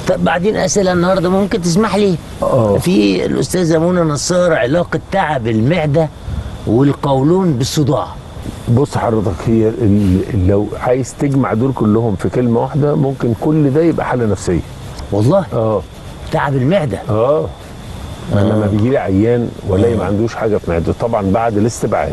طب بعدين اسئله النهارده ممكن تسمح لي اه في الاستاذه منى نصار علاقه تعب المعده والقولون بالصداع بص حضرتك هي ال- ال- لو عايز تجمع دول كلهم في كلمه واحده ممكن كل ده يبقى حاله نفسيه والله اه تعب المعده اه انا لما بيجي لي عيان والاقي ما عندوش حاجه في معدته طبعا بعد الاستبعاد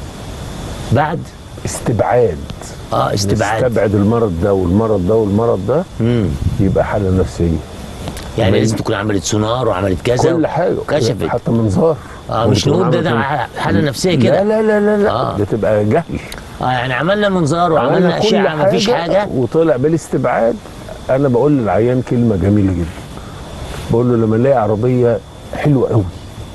بعد استبعاد اه استبعاد استبعد المرض ده والمرض ده والمرض ده امم يبقى حاله نفسيه يعني ما لازم تكون عملت سونار وعملت كذا كل حاجه كشفت حتى منظار اه مش ممكن نقول ده, عملت ده حاله نفسيه كده لا لا لا لا, لا. آه. ده تبقى جهل اه يعني عملنا منظار وعملنا كل اشعه ما فيش حاجه وطلع بالاستبعاد انا بقول للعيان كلمه جميله جدا بقول له لما الاقي عربيه حلوه قوي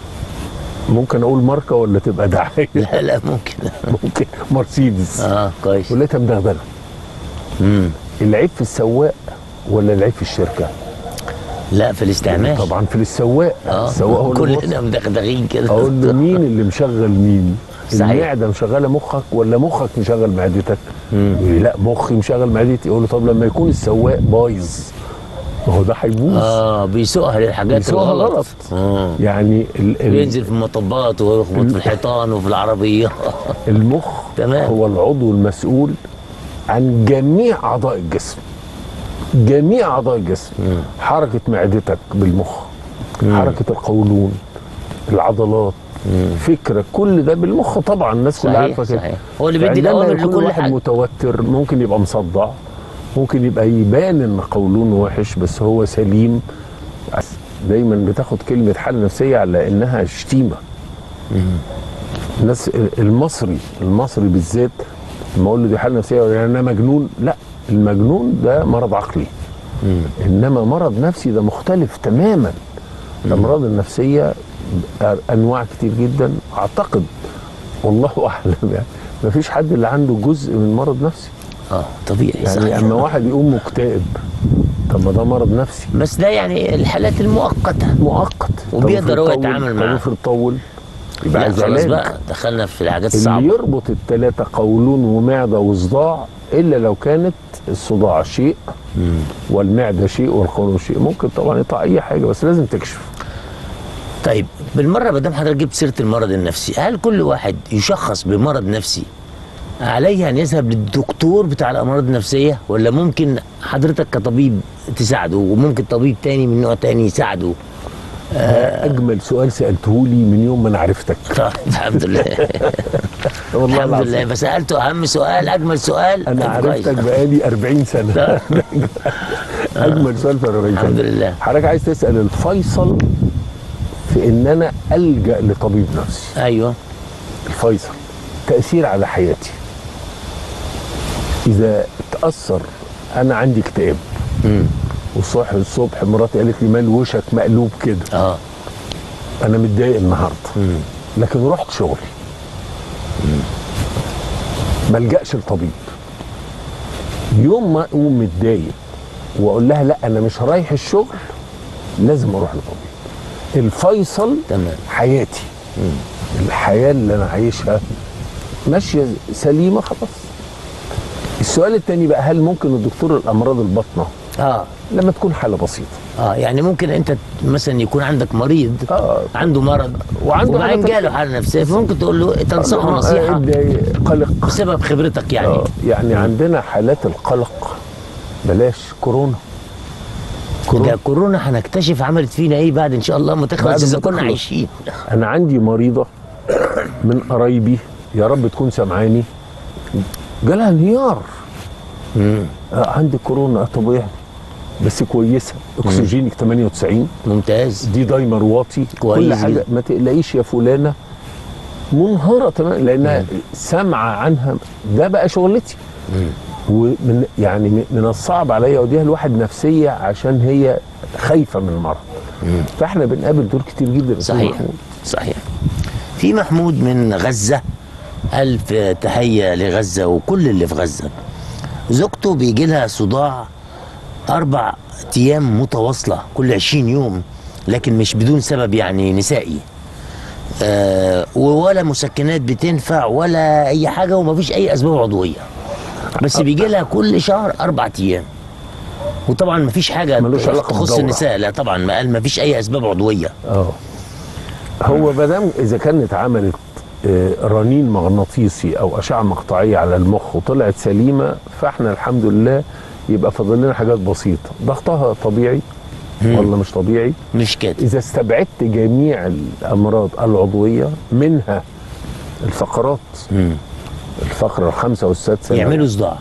ممكن اقول ماركه ولا تبقى دعايه لا لا ممكن ممكن مرسيدس اه كويس ولقيتها مدغدغه امم العيب في السواق ولا العيب في الشركه لا في الاستعمال طبعا في السواق اه السواق هو اللي بص. كلنا مدغدغين كده اقول له مين اللي مشغل مين صحيح. المعده مشغله مخك ولا مخك مشغل معدتك يقول لي لا مخي مشغل معدتي اقول له طب لما يكون السواق بايظ ما هو ده هيبوظ اه بيسوقها للحاجات بيسوقها الغلط غلط. اه يعني ال- ال- بينزل في المطبات ويخبط في الحيطان وفي العربيه المخ تمام. هو العضو المسؤول عن جميع اعضاء الجسم جميع اعضاء الجسم حركه معدتك بالمخ حركه القولون العضلات فكرك كل ده بالمخ طبعا الناس كلها صحيح عارفه كده صحيح هو اللي بيدي فعندما الاوامر يكون لكل واحد حاجه متوتر ممكن يبقى مصدع ممكن يبقى يبان ان قولونه وحش بس هو سليم دايما بتاخد كلمه حاله نفسيه على انها شتيمه الناس المصري المصري بالذات لما اقول له دي حاله نفسيه ولا انا مجنون لا المجنون ده مرض عقلي انما مرض نفسي ده مختلف تماما الامراض النفسيه انواع كتير جدا اعتقد والله اعلم يعني ما فيش حد اللي عنده جزء من مرض نفسي اه طبيعي يعني صحيح اما واحد يقوم مكتئب طب ما ده مرض نفسي بس ده يعني الحالات المؤقته مؤقت وبيقدر طب هو افرض يتعامل طول- معاه. طب افرض طول يبقى لا عايز خلاص علاج بقى دخلنا في الحاجات اللي الصعبه يربط الثلاثه قولون ومعده وصداع الا لو كانت الصداع شيء والمعده شيء والقولون شيء ممكن طبعا يطلع اي حاجه بس لازم تكشف طيب بالمره ما دام حضرتك جبت سيره المرض النفسي هل كل واحد يشخص بمرض نفسي عليه ان يذهب للدكتور بتاع الامراض النفسيه ولا ممكن حضرتك كطبيب تساعده وممكن طبيب تاني من نوع تاني يساعده ده اجمل سؤال سالته لي من يوم ما انا عرفتك طيب الحمد لله والله الحمد العظيم. لله فسالته اهم سؤال اجمل سؤال انا طب كويس. عرفتك بقالي 40 سنه اجمل سؤال في 40 سنه الحمد لله حضرتك عايز تسال الفيصل في ان انا الجا لطبيب نفسي ايوه الفيصل تاثير على حياتي اذا تاثر انا عندي اكتئاب مم. والصبح الصبح مراتي قالت لي مال وشك مقلوب كده اه انا متضايق النهارده مم. لكن رحت شغلي ما الجاش لطبيب يوم ما اقوم متضايق واقول لها لا انا مش رايح الشغل لازم اروح لطبيب الفيصل تمام حياتي الحياه اللي انا عايشها ماشيه سليمه خلاص السؤال التاني بقى هل ممكن الدكتور الامراض الباطنه اه لما تكون حاله بسيطه اه يعني ممكن انت مثلا يكون عندك مريض اه عنده مرض وعنده وبعدين حالة- جاله حاله نفسيه فممكن تقول له تنصحه آه، نصيحه ابدا قلق بسبب خبرتك يعني آه، يعني عندنا حالات القلق بلاش كورونا ده كورونا هنكتشف عملت فينا ايه بعد ان شاء الله ما بعد تخلص ما اذا كنا تخلص. عايشين انا عندي مريضه من قرايبي يا رب تكون سامعاني جالها انهيار مم. آه عندي كورونا آه، طب إيه؟ بس كويسه اكسجينك 98 ممتاز دي دايمر واطي كويس كل حاجه جدا. ما تقلقيش يا فلانه منهاره تمام لانها سامعه عنها ده بقى شغلتي ومن يعني من- من الصعب عليا اوديها لواحد نفسيه عشان هي خايفه من المرض فاحنا بنقابل دول كتير جدا يا أستاذ صحيح محمود. صحيح في محمود من غزة ألف تحية لغزة وكل اللي في غزة زوجته بيجي لها صداع أربع أيام متواصلة كل عشرين يوم لكن مش بدون سبب يعني نسائي آه ولا مسكنات بتنفع ولا أي حاجة ومفيش أي أسباب عضوية بس بيجي لها كل شهر أربع أيام وطبعا ما فيش حاجه ملوش علاقة تخص بالدورة. النساء لا طبعا ما قال ما فيش اي اسباب عضويه اه هو ما دام اذا كانت عملت آه، رنين مغناطيسي او اشعه مقطعيه على المخ وطلعت سليمه فاحنا الحمد لله يبقى فاضل لنا حاجات بسيطه ضغطها طبيعي ولا مش طبيعي مش كده اذا استبعدت جميع الامراض العضويه منها الفقرات مم. الفقره الخامسه والسادسه يعملوا صداع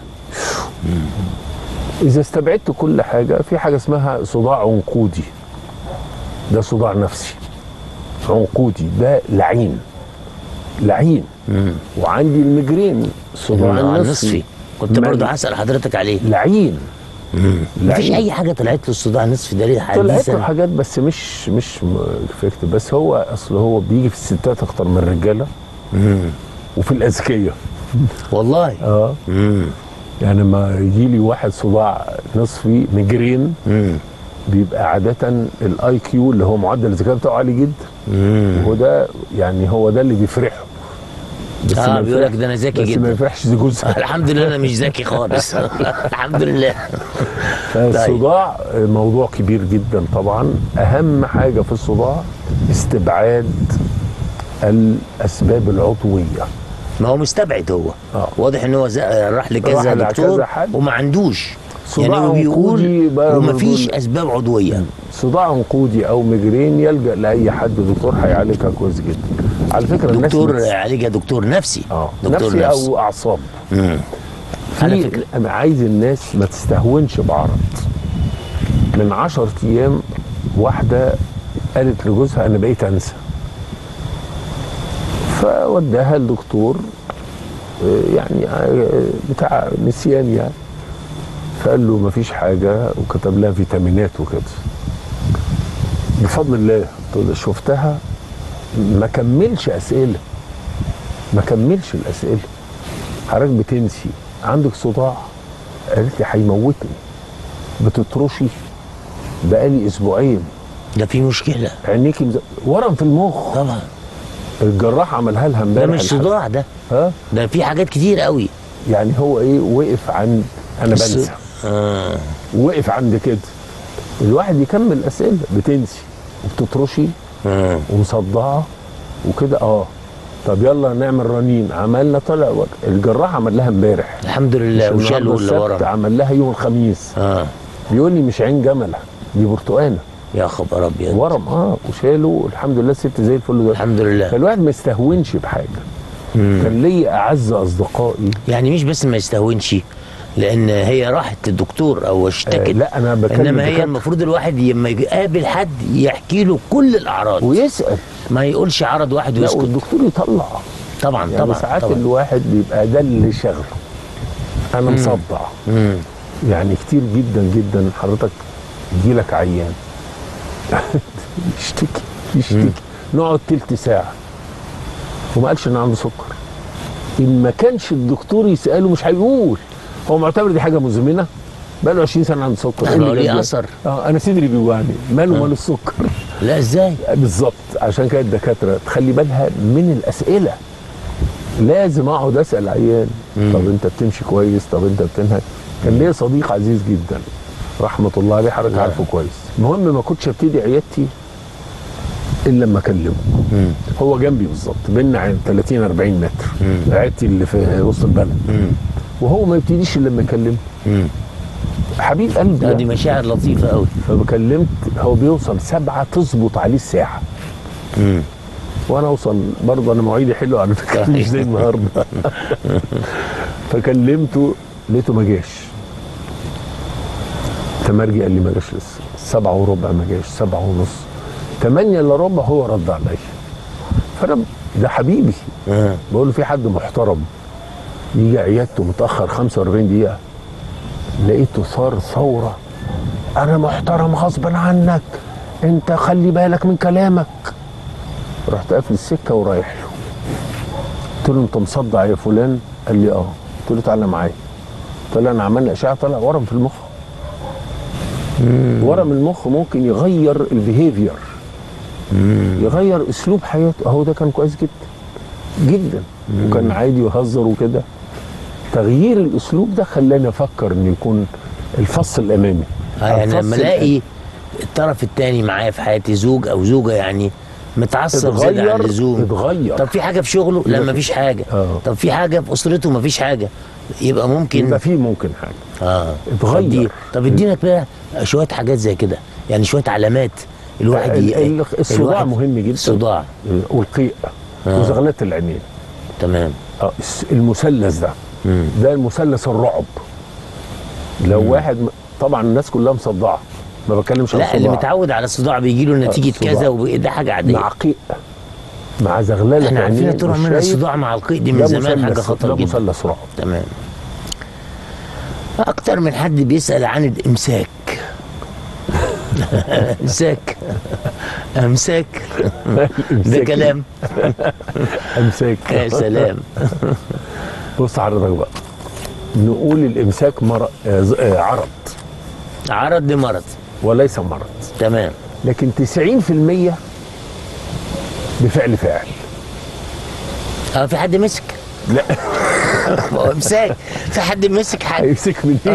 اذا استبعدت كل حاجه في حاجه اسمها صداع عنقودي ده صداع نفسي عنقودي ده لعين لعين وعندي المجرين صداع صداع النصفي نصفي كنت مال- برضه هسال حضرتك عليه لعين مفيش اي حاجه طلعت له الصداع النصفي ده ليه طلعت له حديثا حاجات بس مش مش افكت بس هو اصل هو بيجي في الستات اكتر من الرجاله وفي الاذكياء والله اه امم يعني لما يجي لي واحد صداع نصفي مجرين امم بيبقى عادة الاي كيو اللي هو معدل الذكاء بتاعه عالي جدا وده يعني هو ده اللي بيفرحه بس اه ما بيقول لك يفرح- ده انا ذكي بس ما جدا يفرحش جوزها الحمد لله انا مش ذكي خالص الحمد لله فالصداع موضوع كبير جدا طبعا اهم حاجه في الصداع استبعاد الاسباب العضويه ما هو مستبعد هو آه. واضح ان هو ز- راح راح لكذا لكذا دكتور حد. وما عندوش صداع يعني هو عنقودي بيقول بقى ومفيش بنقول- اسباب عضويه صداع عنقودي او ميجرين يلجا لاي حد دكتور هيعالجها كويس جدا على فكره الناس دكتور بتس- عالجها دكتور نفسي اه دكتور نفسي نفسي او اعصاب مم. في على فكرة. انا عايز الناس ما تستهونش بعرض من عشر ايام واحده قالت لجوزها انا بقيت انسى فوداها الدكتور آه، يعني آه، بتاع نسيان يعني فقال له مفيش حاجه وكتب لها فيتامينات وكده بفضل الله قلت له شفتها ما كملش اسئله ما كملش الاسئله حضرتك بتنسي عندك صداع قالت لي هيموتني بتطرشي بقالي اسبوعين ده في مشكله عينيكي مز... ورم في المخ طبعا الجراح عملها لها ده امبارح مش الحق. صداع ده ها ده في حاجات كتير قوي يعني هو ايه وقف عند انا الص- بنسى آه. وقف عند كده الواحد يكمل اسئله بتنسي وبتطرشي آه. ومصدعه وكده اه طب يلا نعمل رنين عملنا طلع وقت. الجراح عمل لها امبارح الحمد لله مش وشالوا النهاردة اللي السبت، ورا عمل لها يوم الخميس اه بيقول لي مش عين جمله دي برتقانه يا خبر ابيض ورم اه وشالوا الحمد لله الست زي الفل دلوقتي الحمد لله فالواحد ما يستهونش بحاجه كان ليا اعز اصدقائي يعني مش بس ما يستهونش لان هي راحت للدكتور او اشتكت آه لا انا بكلم انما هي دكاترة. المفروض الواحد لما يقابل حد يحكي له كل الاعراض ويسال ما يقولش عرض واحد لا ويسكت والدكتور يطلع طبعا يعني طبعا ساعات طبعا الواحد بيبقى ده اللي شغله انا مصدع مم. يعني كتير جدا جدا حضرتك يجيلك عيان يشتكي يشتكي نقعد تلت ساعه وما قالش ان عنده سكر ان ما كانش الدكتور يساله مش هيقول هو معتبر دي حاجه مزمنه بقى له 20 سنه عنده سكر لا، إيه اللي ما هو ليه جاب ده؟ أثر. اه انا صدري بيوجعني ماله مال السكر لا ازاي بالظبط عشان كده الدكاتره تخلي بالها من الاسئله لازم اقعد اسال عيان طب انت بتمشي كويس طب انت بتنهج كان ليا صديق عزيز جدا رحمه الله عليه حضرتك نعم. عارفه كويس المهم ما كنتش ابتدي عيادتي الا لما اكلمه هو جنبي بالظبط بينا عن 30 40 متر عيادتي اللي في وسط البلد وهو ما يبتديش الا لما يكلمه مم. حبيب قلبي لا دي يعني. مشاعر لطيفه قوي فبكلمت هو بيوصل سبعة تظبط عليه الساعة وانا اوصل برضه انا مواعيدي حلوه على فكره مش زي النهارده فكلمته لقيته ما جاش تمرجي قال لي ما جاش لسه سبعة وربع ما جاش سبعة ونص تمانية الا ربع هو رد عليا فانا ده حبيبي آه. بقول له في حد محترم يجي عيادته متاخر 45 دقيقه لقيته صار ثوره انا محترم غصبا عنك انت خلي بالك من كلامك رحت قافل السكه ورايح له قلت له انت مصدع يا فلان قال لي اه قلت له تعالى معايا طلع انا عملنا اشعه طلع ورم في المخ ورم المخ ممكن يغير البيهيفير يغير اسلوب حياته اهو ده كان كويس جدا جدا وكان عادي ويهزر وكده تغيير الاسلوب ده خلاني افكر ان يكون الفص الامامي آه يعني لما هنفصل الاقي الطرف الثاني معايا في حياتي زوج او زوجه يعني متعصب زياده عن اتغير اللزوم اتغير طب في حاجه في شغله لا يبقى مفيش حاجه آه. طب في حاجه في اسرته مفيش حاجه يبقى ممكن يبقى في ممكن حاجه اه اتغير. طب, دي طب ادينا بقى شويه حاجات زي كده يعني شويه علامات الواحد ال- ي- ال- الصداع الواحد- مهم جدا الصداع والقيء آه. وزغلات العينين تمام اه الس- المثلث ده مم. ده المثلث الرعب لو واحد م- طبعا الناس كلها مصدعه ما بتكلمش عن لا اللي صداع. متعود على الصداع بيجي له نتيجه الصداع. كذا وده حاجه عاديه مع قيء مع زغلله احنا عارفين عينين طول مش عمرنا شايف. الصداع مع القيء دي ده من زمان مثلث- حاجه خطر ده جدا مثلث رعب تمام اكتر من حد بيسال عن الامساك امساك امساك ده إمساك. كلام امساك يا سلام بص حضرتك بقى نقول الامساك مر... آه، ز- آه، عرض عرض لمرض وليس مرض تمام لكن 90% بفعل فاعل اه في حد مسك لا هو امساك في حد مسك حد هيمسك منين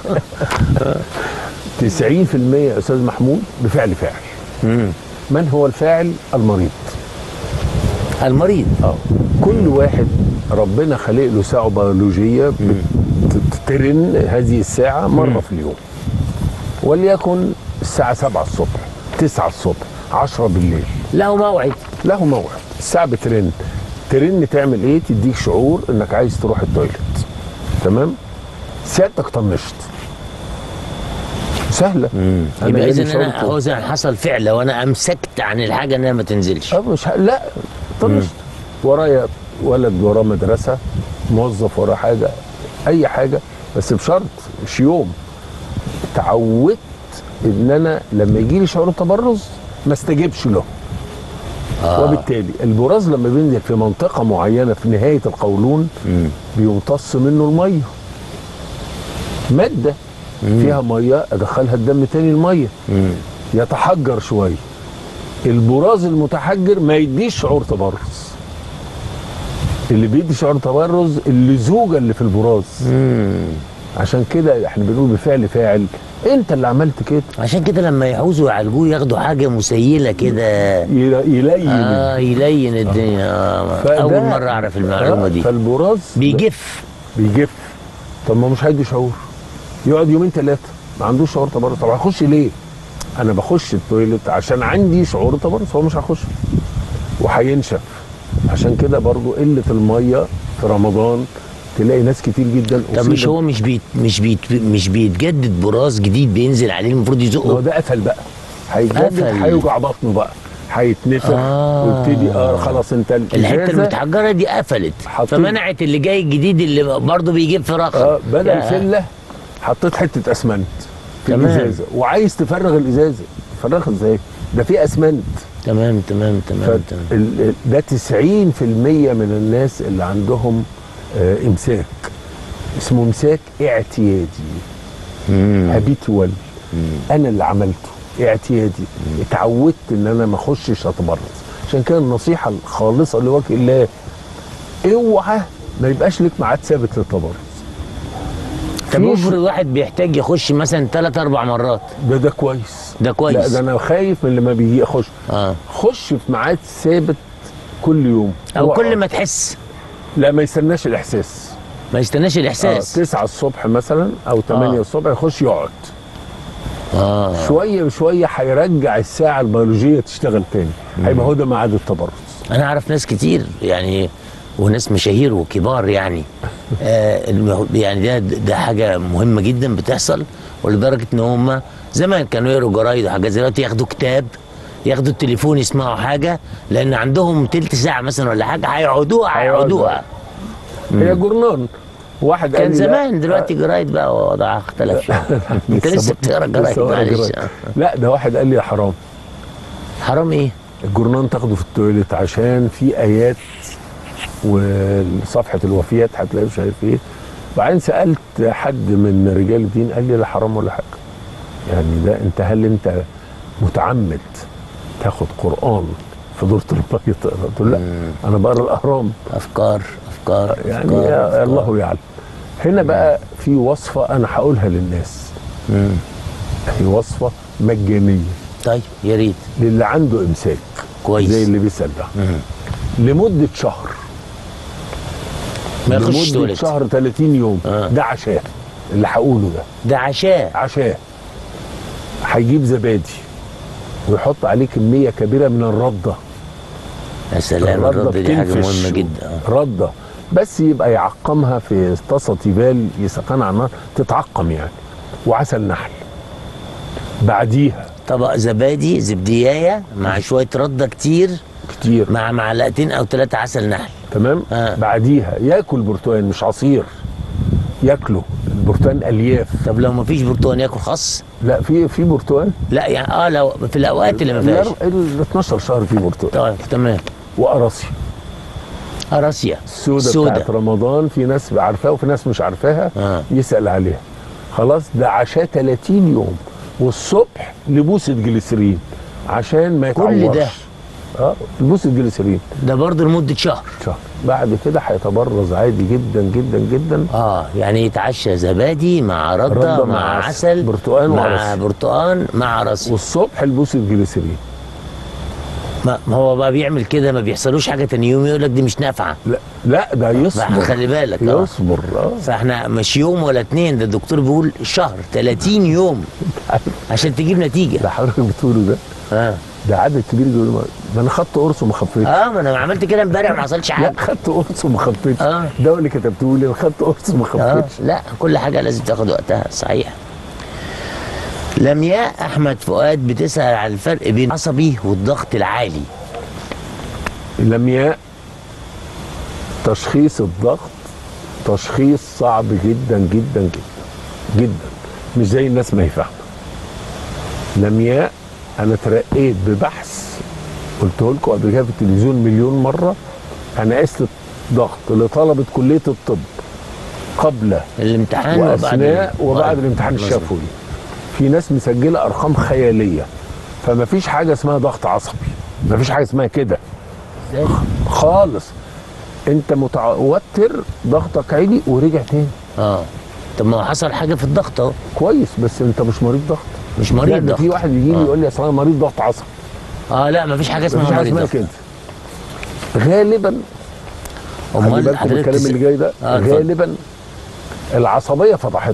90% يا استاذ محمود بفعل فاعل من هو الفاعل المريض المريض اه كل واحد ربنا خلق له ساعه بيولوجيه بترن هذه الساعه مره في اليوم وليكن الساعه 7 الصبح 9 الصبح 10 بالليل له موعد له موعد الساعه بترن ترن تعمل ايه تديك شعور انك عايز تروح التويليت تمام سيادتك طنشت سهله يبقى جالي اذا شعور انا هو زي ما حصل فعل لو انا امسكت عن الحاجه انها ما تنزلش اه مش ه... لا طنشت ورايا ولد وراه مدرسه موظف وراه حاجه اي حاجه بس بشرط مش يوم اتعودت ان انا لما يجي لي شعور تبرز ما استجبش له آه. وبالتالي البراز لما بينزل في منطقه معينه في نهايه القولون بيمتص منه الميه ماده فيها ميه ادخلها الدم تاني الميه يتحجر شويه البراز المتحجر ما يديش شعور تبرز اللي بيدي شعور تبرز اللزوجه اللي في البراز عشان كده احنا بنقول بفعل فاعل انت اللي عملت كده عشان كده لما يعوزوا يعالجوه ياخدوا حاجه مسيله كده يل- يلين اه يلين الدنيا آه. فده- اول مره اعرف المعلومه آه، دي فالبراز بيجف بيجف طب ما مش هيدي شعور يقعد يومين ثلاثه ما عندوش شعور تبرز طب هخش ليه؟ انا بخش التويليت عشان عندي شعور تبرز هو مش هخش وهينشف عشان كده برضو قله الميه في رمضان تلاقي ناس كتير جدا طب مش أصيبت- هو مش بيت مش بيت مش بيتجدد براز جديد بينزل عليه المفروض ما هو يزقه ده قفل بقى هيتجدد قفل. هيوجع بطنه بقى هيتنفخ آه. ويبتدي اه خلاص انت الحته الإزازة المتحجره دي قفلت حطيت- فمنعت اللي جاي الجديد اللي برضه بيجيب فراخ اه بدل يا. فله حطيت حته اسمنت في تمام. الازازه وعايز تفرغ الازازه تفرغها ازاي؟ ده في اسمنت تمام تمام تمام تمام فال- ال- ده 90% من الناس اللي عندهم آه امساك اسمه امساك اعتيادي هابيتوال انا اللي عملته اعتيادي اتعودت ان انا ما اخشش اتبرز عشان كده النصيحه الخالصه لوجه الله اوعى ما يبقاش لك ميعاد ثابت للتبرز طب في افرض واحد بيحتاج يخش مثلا ثلاث اربع مرات ده ده كويس ده كويس. لا ده انا خايف من اللي ما بيجي يخش اه خش في ميعاد ثابت كل يوم او اوعى. كل ما تحس لا ما يستناش الاحساس ما يستناش اه الاحساس 9 الصبح مثلا او 8 آه. الصبح يخش يقعد اه شويه بشويه هيرجع الساعه البيولوجيه تشتغل تاني هيبقى هو ده ميعاد التبرز انا اعرف ناس كتير يعني وناس مشاهير وكبار يعني آه المه- يعني ده ده حاجه مهمه جدا بتحصل ولدرجه ان هم زمان كانوا يقروا جرايد وحاجات زي دلوقتي ياخدوا كتاب ياخدوا التليفون يسمعوا حاجه لان عندهم تلت ساعه مثلا ولا حاجه هيقعدوها هيقعدوها هي جورنال واحد قال كان لي لا. زمان دلوقتي جرايد بقى وضعها اختلف شويه انت لسه بتقرا جرايد لسه بقرا معلش جرايد. لا ده واحد قال لي يا حرام حرام ايه؟ الجورنال تاخده في التويليت عشان في ايات وصفحه الوفيات هتلاقي مش عارف ايه وبعدين سالت حد من رجال الدين قال لي لا حرام ولا حاجه يعني ده انت هل انت متعمد تاخد قران في دورة المية تقرا قلت له لا انا بقرا الاهرام افكار افكار يعني أفكار يا أفكار. الله يعلم هنا بقى في وصفه انا هقولها للناس هي وصفه مجانيه طيب يا ريت للي عنده امساك كويس. زي اللي بيسال ده لمده شهر ما يخشش لمده تواليت شهر 30 يوم آه. ده عشاء اللي هقوله ده ده عشاء عشاء هيجيب زبادي ويحط عليه كميه كبيره من الرده يا سلام الرد دي حاجه بتنفش. مهمه جدا آه. رده بس يبقى يعقمها في طاسه تيفال يسخنها على النار تتعقم يعني وعسل نحل بعديها طبق زبادي زبديايه مع شويه رده كتير كتير مع معلقتين او ثلاثه عسل نحل تمام آه. بعديها ياكل برتقال مش عصير ياكله البرتقال الياف طب لو ما فيش برتقال ياكل خس لا في في برتقال لا يعني اه لو في الاوقات اللي ما فيهاش ال 12 شهر في برتقال طيب تمام وقراصي قراصية السودة بتاعت رمضان في ناس عارفاها وفي ناس مش عارفاها آه. يسأل عليها خلاص ده عشاء 30 يوم والصبح لبوسة جليسرين عشان ما كل يتعورش ده. اه لبوسة جليسرين ده برضه لمدة شهر شهر بعد كده هيتبرز عادي جدا جدا جدا اه يعني يتعشى زبادي مع ردة, ردة مع, مع عسل عسل، برتقال مع وقراصية. برتقال مع راسي والصبح لبوسة جليسرين ما ما هو بقى بيعمل كده ما بيحصلوش حاجة تاني يوم يقول لك دي مش نافعة لا لا ده يصبر خلي بالك اه يصبر اه فاحنا مش يوم ولا اتنين ده الدكتور بيقول شهر 30 يوم عشان تجيب نتيجة ده حضرتك بتقوله ده اه ده عدد كبير يقول ما- ده انا خدت قرص وما خفيتش اه ما انا عملت كده امبارح ما حصلش لا حاجة خدت قرص وما خفيتش آه. ده اللي كتبته لي انا خدت قرص وما اه خفيتش لا كل حاجة لازم تاخد وقتها صحيح لمياء احمد فؤاد بتسأل عن الفرق بين العصبي والضغط العالي اللمياء تشخيص الضغط تشخيص صعب جدا جدا جدا جدا مش زي الناس ما هي فاهمه لمياء انا ترقيت ببحث قلته لكم قبل كده في التلفزيون مليون مره انا قست الضغط لطلبه كليه الطب قبل الامتحان وبعد واثناء وبعد الامتحان مظبوط. الشفوي في ناس مسجله ارقام خياليه فما فيش حاجه اسمها ضغط عصبي ما فيش حاجه اسمها كده إزاي؟ خالص انت متوتر ضغطك عالي ورجع تاني اه طب ما هو حصل حاجه في الضغط اهو كويس بس انت مش مريض ضغط مش لا مريض ده ضغط في واحد يجي لي آه. يقول لي اصل انا مريض ضغط عصبي اه لا ما فيش حاجه مفيش اسمها حاجه مريض اسمها ضغط كده غالبا خلي امال بالكم من حضرتك الكلام تس- اللي جاي ده آه، اتفضل. غالبا العصبيه فضحتك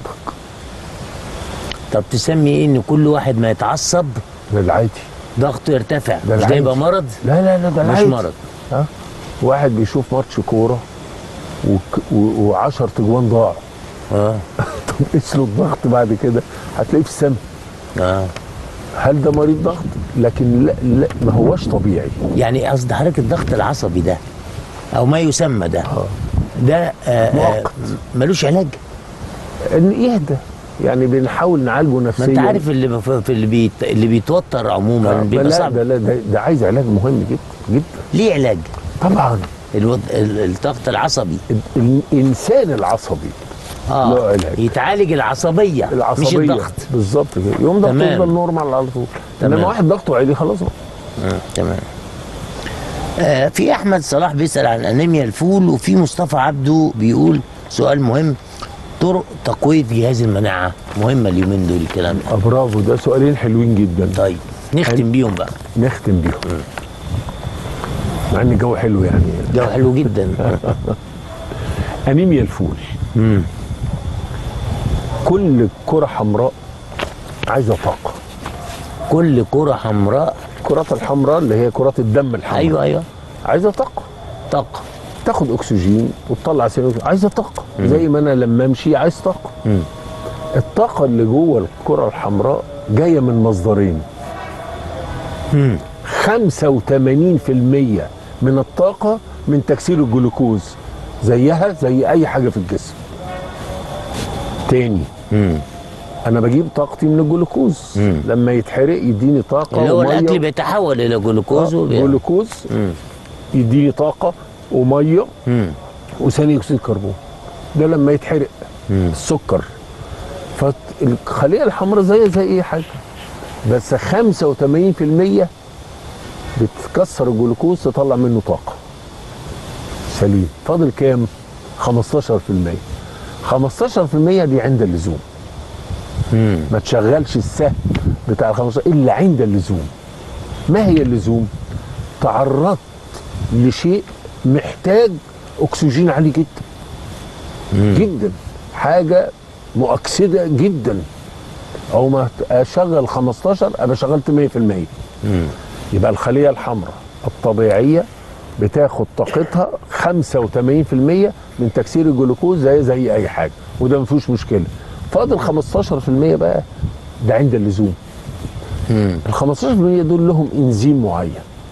طب تسمي ايه ان كل واحد ما يتعصب ده العادي ضغطه يرتفع ده مش ده العادي. يبقى مرض لا لا لا ده مش العادي مرض ها واحد بيشوف ماتش كوره و10 تجوان ضاعوا اه طب قيس له الضغط بعد كده هتلاقيه في السما اه هل ده مريض ضغط؟ لكن لا, لا ما هوش طبيعي يعني قصد حضرتك الضغط العصبي ده او ما يسمى ده ده آه آه مؤقت. ملوش علاج ان يهدى يعني بنحاول نعالجه ما نفسيا انت عارف اللي بف- في اللي بيت اللي بيتوتر عموما آه، بيبقى لا صعب ده, لا ده, ده عايز علاج مهم جدا جدا ليه علاج طبعا الوض... ال- الضغط العصبي ال- الانسان العصبي له اه علاج. يتعالج العصبيه, العصبيه مش الضغط بالظبط كده يوم ضغطه تمام. يفضل نورمال على طول تمام. انما واحد ضغطه عالي خلاص بقى. آه، تمام آه في احمد صلاح بيسال عن انيميا الفول وفي مصطفى عبده بيقول سؤال مهم طرق تقويه جهاز المناعه مهمه اليومين دول الكلام ده آه، برافو ده سؤالين حلوين جدا طيب نختم بيهم بقى نختم بيهم مع ان الجو حلو يعني ده حلو جدا انيميا الفول مم. كل كرة حمراء عايزة طاقة كل كره حمراء الكرات الحمراء اللي هي كرات الدم الحمراء ايوه ايوه عايزة طاقة طاقه تاخد اكسجين وتطلع ثاني أكسجين. عايزة طاقة زي ما انا لما امشي عايز طاقة مم. الطاقة اللي جوه الكرة الحمراء جاية من مصدرين مم. 85% من الطاقة من تكسير الجلوكوز زيها زي أي حاجة في الجسم تاني مم. أنا بجيب طاقتي من الجلوكوز مم. لما يتحرق يديني طاقة اللي هو ومية الاكل بيتحول الى جلوكوز آه، وبي... جلوكوز مم. يديني طاقة ومية مم. وثاني أكسيد الكربون ده لما يتحرق مم. السكر فالخلية الحمراء زي زي أي حاجة بس 85% بتكسر الجلوكوز تطلع منه طاقة سليم فاضل كام 15% 15% دي عند اللزوم ما تشغلش السهم بتاع ال 15 الا عند اللزوم ما هي اللزوم تعرضت لشيء محتاج اكسجين عالي جدا جدا حاجه مؤكسده جدا او ما اشغل 15 ابقى شغلت 100% يبقى الخليه الحمراء الطبيعيه بتاخد طاقتها 85% من تكسير الجلوكوز زي زي اي حاجه وده ما فيهوش مشكله فاضل 15% بقى ده عند اللزوم ال 15% دول لهم انزيم معين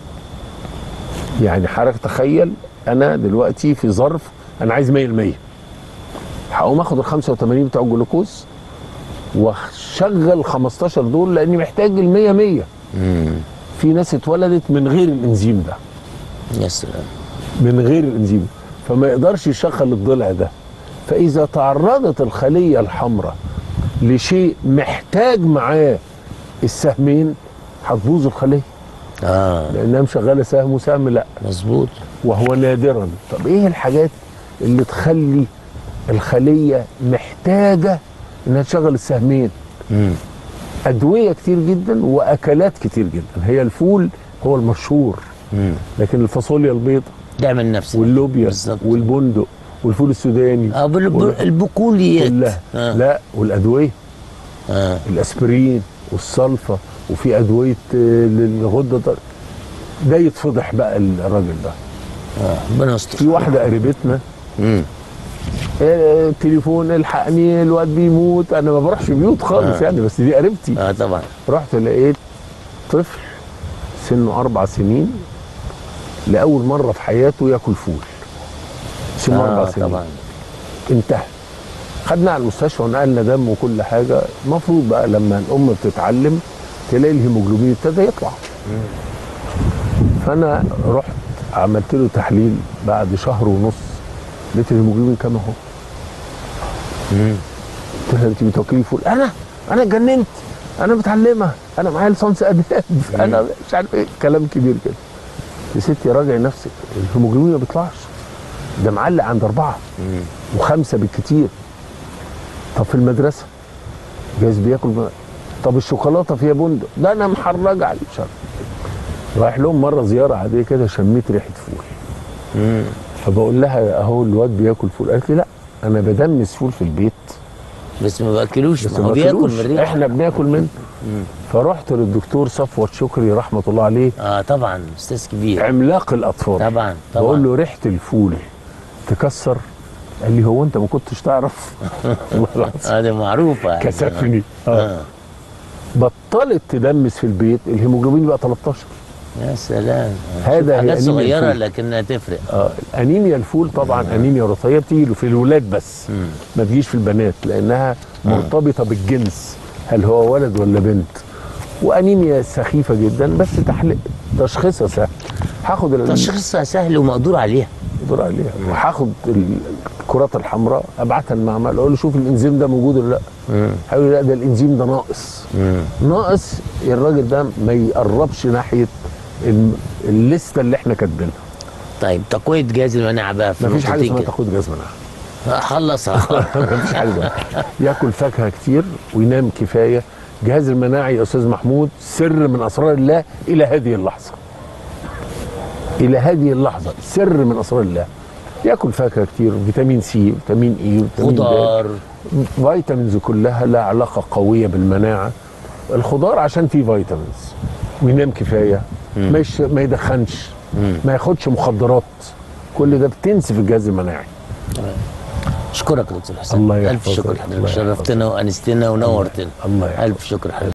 يعني حضرتك تخيل انا دلوقتي في ظرف انا عايز 100% هقوم اخد ال 85 بتوع الجلوكوز واشغل 15 دول لاني محتاج ال 100 100 في ناس اتولدت من غير الانزيم ده يا سلام من غير الانزيم فما يقدرش يشغل الضلع ده فاذا تعرضت الخليه الحمراء لشيء محتاج معاه السهمين هتبوظ الخليه اه لانها مشغله سهم وسهم لا مظبوط وهو نادرا طب ايه الحاجات اللي تخلي الخليه محتاجه انها تشغل السهمين مم. ادويه كتير جدا واكلات كتير جدا هي الفول هو المشهور مم. لكن الفاصوليا البيضاء دعم النفس واللوبيا بالظبط. والبندق والفول السوداني اه بالب- وال- البقوليات كلها آه. لا والادويه آه. الاسبرين والصلفه وفي ادويه آه، للغده الدر- ده يتفضح بقى الراجل ده اه ربنا يستر في واحده قريبتنا مم. آه، تليفون الحقني الواد بيموت انا ما بروحش بيوت خالص آه. يعني بس دي قريبتي اه طبعا رحت لقيت طفل سنه اربع سنين لاول مره في حياته ياكل فول سنه اه اربع سنين طبعا انتهى خدنا على المستشفى ونقلنا دم وكل حاجه المفروض بقى لما الام بتتعلم تلاقي الهيموجلوبين ابتدى يطلع فانا رحت عملت له تحليل بعد شهر ونص لقيت الهيموجلوبين كام اهو مم. قلت لها انت بتوكلي فول انا انا اتجننت انا متعلمه انا معايا ليسانس اداب انا مش عارف ايه كلام كبير كده يا ستي راجعي نفسك الهيموجلوبين ما بيطلعش ده معلق عند اربعه مم. وخمسه بالكتير طب في المدرسه جايز بياكل ب... طب الشوكولاته فيها بندق ده انا محرجه عليه مش عارف رايح لهم مره زياره عاديه كده شميت ريحه فول مم. فبقول لها اهو الواد بياكل فول قالت لي لا انا بدمس فول في البيت بس ما باكلوش بس ما هو ما بياكل باكلوش. من الريحه احنا بناكل منه فرحت للدكتور صفوت شكري رحمه الله عليه اه طبعا استاذ كبير عملاق الاطفال طبعا بقول طبعا له ريحه الفول تكسر قال لي هو انت ما كنتش تعرف والله العظيم اه دي معروفه يعني. كسفني آه. اه بطلت تدمس في البيت الهيموجلوبين بقى 13 يا سلام هذا هي حاجات أنيميا صغيره الفول. لكنها تفرق اه انيميا الفول طبعا انيميا وراثيه بتيجي له في الولاد بس مم. ما تجيش في البنات لانها مرتبطه بالجنس هل هو ولد ولا بنت وانيميا سخيفه جدا بس تحلق تشخيصها سهل هاخد ال- تشخيصها سهل ومقدور عليها الدور عليها وهاخد ال- الكرات الحمراء ابعتها المعمل اقول له شوف الانزيم ده موجود ولا لا مم. هيقول لي لا ده الانزيم ده ناقص مم. ناقص الراجل ده ما يقربش ناحيه الم- الليسته اللي احنا كاتبينها طيب تقويه جهاز المناعه بقى في مفيش حاجه نقطتين اسمها كده. تاخد جاز مناعه خلصها مفيش حاجه اسمها. ياكل فاكهه كتير وينام كفايه جهاز المناعي يا استاذ محمود سر من اسرار الله الى هذه اللحظه الى هذه اللحظه سر من اسرار الله ياكل فاكهه كتير فيتامين سي فيتامين اي فيتامين د خضار فيتامينز كلها لها علاقه قويه بالمناعه الخضار عشان فيه فيتامينز وينام كفايه ما, يش... ما يدخنش ما ياخدش مخدرات كل ده بتنسف الجهاز المناعي اشكرك يا دكتور حسين الله الف يحفظك. شكر الله حضرتك يحفظك. شرفتنا وانستنا ونورتنا الله يحفظك. الف شكر حضرتك